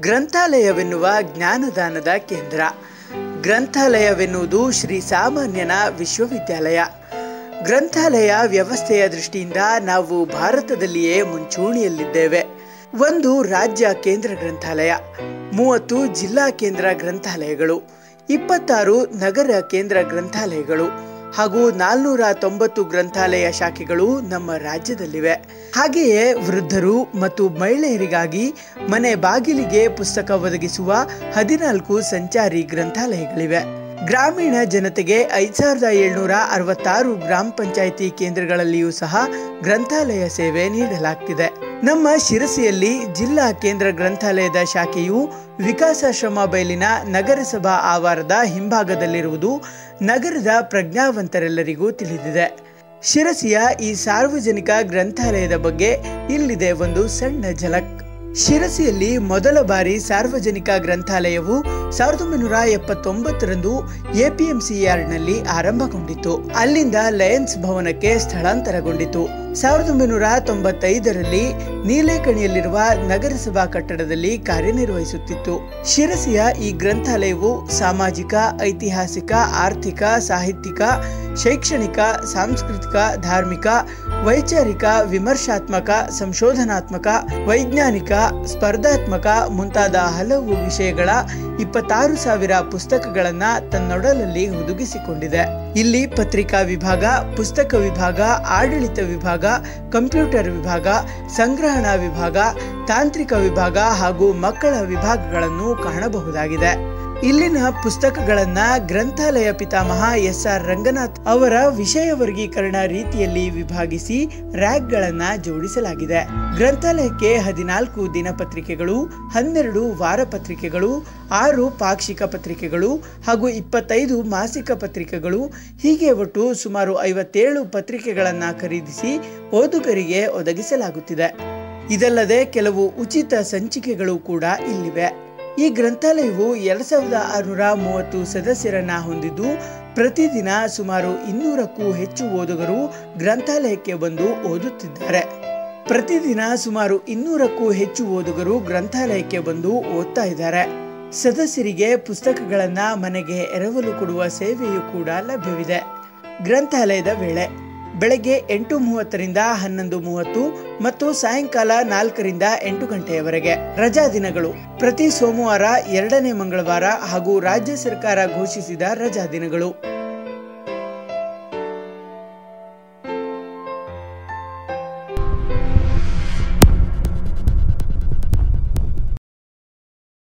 ಗ್ರಂಥಾಲಯವೆನ್ನುವ ಜ್ಞಾನದಾನದ ಕೇಂದ್ರ ಗ್ರಂಥಾಲಯವೆನ್ನುವುದು ಶ್ರೀ ಸಾಮಾನ್ಯನ ವಿಶ್ವವಿದ್ಯಾಲಯ ಗ್ರಂಥಾಲಯ ವ್ಯವಸ್ಥೆಯ ದೃಷ್ಟಿಯಿಂದ ನಾವು ಭಾರತದಲ್ಲಿಯೇ ಮುಂಚೂಣಿಯಲ್ಲಿದ್ದೇವೆ ಒಂದು ರಾಜ್ಯ ಕೇಂದ್ರ ಗ್ರಂಥಾಲಯ ಮೂವತ್ತು ಜಿಲ್ಲಾ ಕೇಂದ್ರ ಗ್ರಂಥಾಲಯಗಳು ಇಪ್ಪತ್ತಾರು ನಗರ ಕೇಂದ್ರ ಗ್ರಂಥಾಲಯಗಳು ಹಾಗೂ ನಾಲ್ನೂರ ತೊಂಬತ್ತು ಗ್ರಂಥಾಲಯ ಶಾಖೆಗಳು ನಮ್ಮ ರಾಜ್ಯದಲ್ಲಿವೆ ಹಾಗೆಯೇ ವೃದ್ಧರು ಮತ್ತು ಮಹಿಳೆಯರಿಗಾಗಿ ಮನೆ ಬಾಗಿಲಿಗೆ ಪುಸ್ತಕ ಒದಗಿಸುವ ಹದಿನಾಲ್ಕು ಸಂಚಾರಿ ಗ್ರಂಥಾಲಯಗಳಿವೆ ಗ್ರಾಮೀಣ ಜನತೆಗೆ ಐದ್ ಸಾವಿರದ ಏಳ್ನೂರ ಅರವತ್ತಾರು ಗ್ರಾಮ ಪಂಚಾಯಿತಿ ಕೇಂದ್ರಗಳಲ್ಲಿಯೂ ಸಹ ಗ್ರಂಥಾಲಯ ಸೇವೆ ನೀಡಲಾಗ್ತಿದೆ ನಮ್ಮ ಶಿರಸಿಯಲ್ಲಿ ಜಿಲ್ಲಾ ಕೇಂದ್ರ ಗ್ರಂಥಾಲಯದ ಶಾಖೆಯು ವಿಕಾಸಾಶ್ರಮ ಬಯಲಿನ ನಗರಸಭಾ ಆವಾರದ ಹಿಂಭಾಗದಲ್ಲಿರುವುದು ನಗರದ ಪ್ರಜ್ಞಾವಂತರೆಲ್ಲರಿಗೂ ತಿಳಿದಿದೆ ಶಿರಸಿಯ ಈ ಸಾರ್ವಜನಿಕ ಗ್ರಂಥಾಲಯದ ಬಗ್ಗೆ ಇಲ್ಲಿದೆ ಒಂದು ಸಣ್ಣ ಝಲಕ್ ಶಿರಸಿಯಲ್ಲಿ ಮೊದಲ ಬಾರಿ ಸಾರ್ವಜನಿಕ ಗ್ರಂಥಾಲಯವು ಸಾವಿರದ ಒಂಬೈನೂರ ಎಪ್ಪತ್ತೊಂಬತ್ತರಂದು ಎಪಿಎಂಸಿ ಯಾರ್ಡ್ನಲ್ಲಿ ಆರಂಭಗೊಂಡಿತು ಅಲ್ಲಿಂದ ಲಯನ್ಸ್ ಭವನಕ್ಕೆ ಸ್ಥಳಾಂತರಗೊಂಡಿತು ಸಾವಿರದ ಒಂಬೈನೂರ ತೊಂಬತ್ತೈದರಲ್ಲಿ ನೀಲೇಕಣಿಯಲ್ಲಿರುವ ನಗರಸಭಾ ಕಟ್ಟಡದಲ್ಲಿ ಕಾರ್ಯನಿರ್ವಹಿಸುತ್ತಿತ್ತು ಶಿರಸಿಯ ಈ ಗ್ರಂಥಾಲಯವು ಸಾಮಾಜಿಕ ಐತಿಹಾಸಿಕ ಆರ್ಥಿಕ ಸಾಹಿತ್ಯಿಕ ಶೈಕ್ಷಣಿಕ ಸಾಂಸ್ಕೃತಿಕ ಧಾರ್ಮಿಕ ವೈಚಾರಿಕ ವಿಮರ್ಶಾತ್ಮಕ ಸಂಶೋಧನಾತ್ಮಕ ವೈಜ್ಞಾನಿಕ ಸ್ಪರ್ಧಾತ್ಮಕ ಮುಂತಾದ ಹಲವು ವಿಷಯಗಳ ಇಪ್ಪತ್ತಾರು ಸಾವಿರ ಪುಸ್ತಕಗಳನ್ನ ತನ್ನೊಡಲಲ್ಲಿ ಹುದುಗಿಸಿಕೊಂಡಿದೆ ಇಲ್ಲಿ ಪತ್ರಿಕಾ ವಿಭಾಗ ಪುಸ್ತಕ ವಿಭಾಗ ಆಡಳಿತ ವಿಭಾಗ ಕಂಪ್ಯೂಟರ್ ವಿಭಾಗ ಸಂಗ್ರಹಣಾ ವಿಭಾಗ ತಾಂತ್ರಿಕ ವಿಭಾಗ ಹಾಗೂ ಮಕ್ಕಳ ವಿಭಾಗಗಳನ್ನು ಕಾಣಬಹುದಾಗಿದೆ ಇಲ್ಲಿನ ಪುಸ್ತಕಗಳನ್ನ ಗ್ರಂಥಾಲಯ ಪಿತಾಮಹ ಎಸ್ ಆರ್ ರಂಗನಾಥ್ ಅವರ ವಿಷಯ ವರ್ಗೀಕರಣ ರೀತಿಯಲ್ಲಿ ವಿಭಾಗಿಸಿ ರ್ಯಾಕ್ಗಳನ್ನ ಜೋಡಿಸಲಾಗಿದೆ ಗ್ರಂಥಾಲಯಕ್ಕೆ ಹದಿನಾಲ್ಕು ದಿನಪತ್ರಿಕೆಗಳು ಹನ್ನೆರಡು ವಾರಪತ್ರಿಕೆಗಳು ಆರು ಪಾಕ್ಷಿಕ ಪತ್ರಿಕೆಗಳು ಹಾಗೂ ಇಪ್ಪತ್ತೈದು ಮಾಸಿಕ ಪತ್ರಿಕೆಗಳು ಹೀಗೆ ಒಟ್ಟು ಸುಮಾರು ಐವತ್ತೇಳು ಪತ್ರಿಕೆಗಳನ್ನ ಖರೀದಿಸಿ ಓದುಗರಿಗೆ ಒದಗಿಸಲಾಗುತ್ತಿದೆ ಇದಲ್ಲದೆ ಕೆಲವು ಉಚಿತ ಸಂಚಿಕೆಗಳು ಕೂಡ ಇಲ್ಲಿವೆ ಈ ಗ್ರಂಥಾಲಯವು ಎರಡ್ ಸಾವಿರದ ಆರುನೂರ ಮೂವತ್ತು ಸದಸ್ಯರನ್ನ ಹೊಂದಿದ್ದು ಪ್ರತಿದಿನ ಸುಮಾರು ಇನ್ನೂರಕ್ಕೂ ಹೆಚ್ಚು ಓದುಗರು ಗ್ರಂಥಾಲಯಕ್ಕೆ ಬಂದು ಓದುತ್ತಿದ್ದಾರೆ ಪ್ರತಿದಿನ ಸುಮಾರು ಇನ್ನೂರಕ್ಕೂ ಹೆಚ್ಚು ಓದುಗರು ಗ್ರಂಥಾಲಯಕ್ಕೆ ಬಂದು ಓದ್ತಾ ಇದ್ದಾರೆ ಸದಸ್ಯರಿಗೆ ಪುಸ್ತಕಗಳನ್ನ ಮನೆಗೆ ಎರವಲು ಕೊಡುವ ಸೇವೆಯೂ ಕೂಡ ಲಭ್ಯವಿದೆ ಗ್ರಂಥಾಲಯದ ವೇಳೆ ಬೆಳಗ್ಗೆ ಎಂಟು ಮೂವತ್ತರಿಂದ ಹನ್ನೊಂದು ಮೂವತ್ತು ಮತ್ತು ಸಾಯಂಕಾಲ ನಾಲ್ಕರಿಂದ ಎಂಟು ಗಂಟೆಯವರೆಗೆ ರಜಾ ದಿನಗಳು ಪ್ರತಿ ಸೋಮವಾರ ಎರಡನೇ ಮಂಗಳವಾರ ಹಾಗೂ ರಾಜ್ಯ ಸರ್ಕಾರ ಘೋಷಿಸಿದ ರಜಾ ದಿನಗಳು